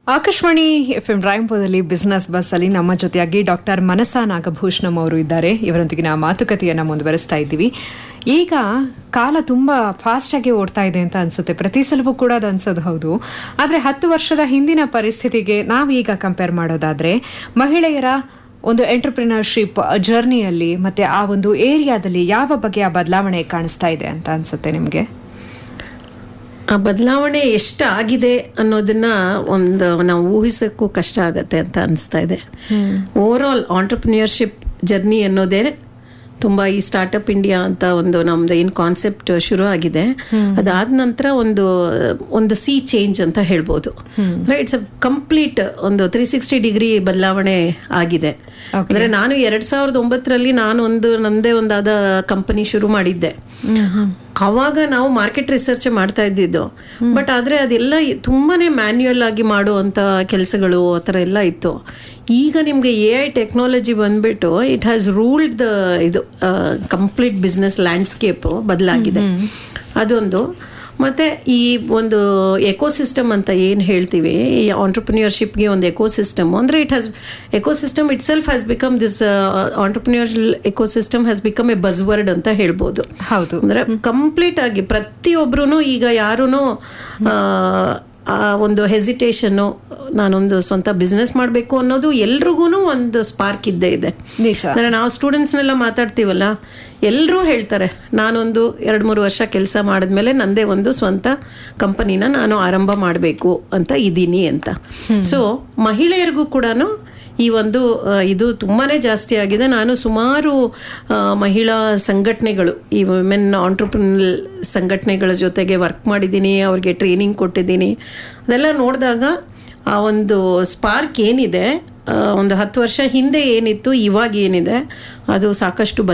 Akashvani F M ರಾಯಂಪುರದಲ್ಲಿ business bus ಅಲ್ಲಿ ನಮ್ಮ ಜೊತೆಯಾಗಿ ಡಾಕ್ಟರ್ ಮನಸಾ ನಾಗಭೂಷಣಂ ಅವರು ಇದ್ದಾರೆ ಇವರೊಂದಿಗಿನ ಮಾತುಕತೆಯನ್ನ ಮುಂದುವರಿಸ್ತಾ ಇದ್ದೀವಿ ಈಗ ಕಾಲ ತುಂಬಾ ಫಾಸ್ಟ್ ಆಗಿ ಓಡ್ತಾ ಇದೆ ಅಂತ ಅನ್ಸುತ್ತೆ ಪ್ರತಿ ಸಲವೂ ಕೂಡ ಅದು ಅನ್ಸೋದು ಹೌದು ಆದ್ರೆ ಹತ್ತು ವರ್ಷದ ಹಿಂದಿನ ಪರಿಸ್ಥಿತಿಗೆ ನಾವೀಗ ಕಂಪೇರ್ ಮಾಡೋದಾದ್ರೆ ಮಹಿಳೆಯರ ಒಂದು ಎಂಟರ್ಪ್ರಿನರ್ಶಿಪ್ ಜರ್ನಿಯಲ್ಲಿ ಮತ್ತೆ ಆ ಒಂದು ಏರಿಯಾದಲ್ಲಿ ಯಾವ ಬಗೆಯ ಬದಲಾವಣೆ ಕಾಣಿಸ್ತಾ ಇದೆ ಅಂತ ಅನ್ಸುತ್ತೆ ನಿಮಗೆ ಆ ಬದಲಾವಣೆ ಎಷ್ಟಾಗಿದೆ ಅನ್ನೋದನ್ನ ಒಂದು ನಾವು ಊಹಿಸೋಕ್ಕೂ ಕಷ್ಟ ಆಗತ್ತೆ ಅಂತ ಅನಿಸ್ತಾ ಇದೆ ಓವರ್ ಆಲ್ ಆಂಟರ್ಪ್ರಿನಿಯರ್ಶಿಪ್ ಜರ್ನಿ ಅನ್ನೋದೇ ತುಂಬ ಈ ಸ್ಟಾರ್ಟಪ್ ಇಂಡಿಯಾ ಅಂತ ಒಂದು ನಮ್ದು ಏನು ಕಾನ್ಸೆಪ್ಟ್ ಶುರು ಆಗಿದೆ ಅದಾದ ನಂತರ ಒಂದು ಒಂದು ಸಿ ಚೇಂಜ್ ಅಂತ ಹೇಳ್ಬೋದು ಇಟ್ಸ್ ಅ ಕಂಪ್ಲೀಟ್ ಒಂದು ತ್ರೀ ಸಿಕ್ಸ್ಟಿ ಡಿಗ್ರಿ ಬದಲಾವಣೆ ಆಗಿದೆ ಅಂದ್ರೆ ನಾನು ಎರಡ್ ಸಾವಿರದ ಒಂಬತ್ತರಲ್ಲಿ ನಾನು ಒಂದು ನಂದೇ ಒಂದಾದ ಕಂಪನಿ ಶುರು ಮಾಡಿದ್ದೆ ಅವಾಗ ನಾವು ಮಾರ್ಕೆಟ್ ರಿಸರ್ಚ್ ಮಾಡ್ತಾ ಇದ್ದಿದ್ದು ಬಟ್ ಆದ್ರೆ ಅದೆಲ್ಲ ತುಂಬಾನೇ ಮ್ಯಾನ್ಯುಯಲ್ ಆಗಿ ಮಾಡುವಂತ ಕೆಲಸಗಳು ಆ ಥರ ಎಲ್ಲ ಇತ್ತು ಈಗ ನಿಮಗೆ ಎ ಐ ಟೆಕ್ನಾಲಜಿ ಬಂದ್ಬಿಟ್ಟು ಇಟ್ ಹ್ಯಾಸ್ ರೂಲ್ಡ್ ದ ಇದು ಕಂಪ್ಲೀಟ್ ಬಿಸ್ನೆಸ್ ಲ್ಯಾಂಡ್ಸ್ಕೇಪ್ ಬದಲಾಗಿದೆ ಅದೊಂದು ಮತ್ತೆ ಈ ಒಂದು ಎಕೋಸಿಸ್ಟಮ್ ಅಂತ ಏನು ಹೇಳ್ತೀವಿ ಈ ಆಂಟರ್ಪ್ರಿನಿಯರ್ಶಿಪ್ಗೆ ಒಂದು ಎಕೋಸಿಸ್ಟಮ್ ಅಂದರೆ it has ecosystem itself has become this entrepreneur ecosystem has become a buzzword ಅಂತ ಹೇಳ್ಬೋದು ಹೌದು ಅಂದ್ರೆ ಕಂಪ್ಲೀಟ್ ಆಗಿ ಪ್ರತಿಯೊಬ್ರು ಈಗ ಯಾರೂ ಆ ಒಂದು ಹೆಸಿಟೇಷನ್ನು ನಾನೊಂದು ಸ್ವಂತ ಬಿಸ್ನೆಸ್ ಮಾಡಬೇಕು ಅನ್ನೋದು ಎಲ್ರಿಗೂ ಒಂದು ಸ್ಪಾರ್ಕ್ ಇದ್ದೇ ಇದೆ ನಿಜ ಅಂದ್ರೆ ನಾವು ಸ್ಟೂಡೆಂಟ್ಸ್ನೆಲ್ಲ ಮಾತಾಡ್ತೀವಲ್ಲ ಎಲ್ಲರೂ ಹೇಳ್ತಾರೆ ನಾನೊಂದು ಎರಡು ಮೂರು ವರ್ಷ ಕೆಲಸ ಮಾಡಿದ್ಮೇಲೆ ನಂದೇ ಒಂದು ಸ್ವಂತ ಕಂಪನಿನ ನಾನು ಆರಂಭ ಮಾಡಬೇಕು ಅಂತ ಇದ್ದೀನಿ ಅಂತ ಸೊ ಮಹಿಳೆಯರಿಗೂ ಕೂಡ ಈ ಒಂದು ಆ, ಇದು ತುಂಬಾನೇ ಜಾಸ್ತಿ ಆಗಿದೆ ನಾನು ಸುಮಾರು ಆ, ಮಹಿಳಾ ಸಂಘಟನೆಗಳು ಈ ವುಮೆನ್ ಆಂಟ್ರಪ್ರಿನಲ್ ಸಂಘಟನೆಗಳ ಜೊತೆಗೆ ವರ್ಕ್ ಮಾಡಿದ್ದೀನಿ ಅವ್ರಿಗೆ ಟ್ರೈನಿಂಗ್ ಕೊಟ್ಟಿದ್ದೀನಿ ಅದೆಲ್ಲ ನೋಡಿದಾಗ ಆ ಒಂದು ಸ್ಪಾರ್ಕ್ ಏನಿದೆ ಆ, ಒಂದು ಹತ್ತು ವರ್ಷ ಹಿಂದೆ ಏನಿತ್ತು ಇವಾಗ ಏನಿದೆ ಅದು ಸಾಕಷ್ಟು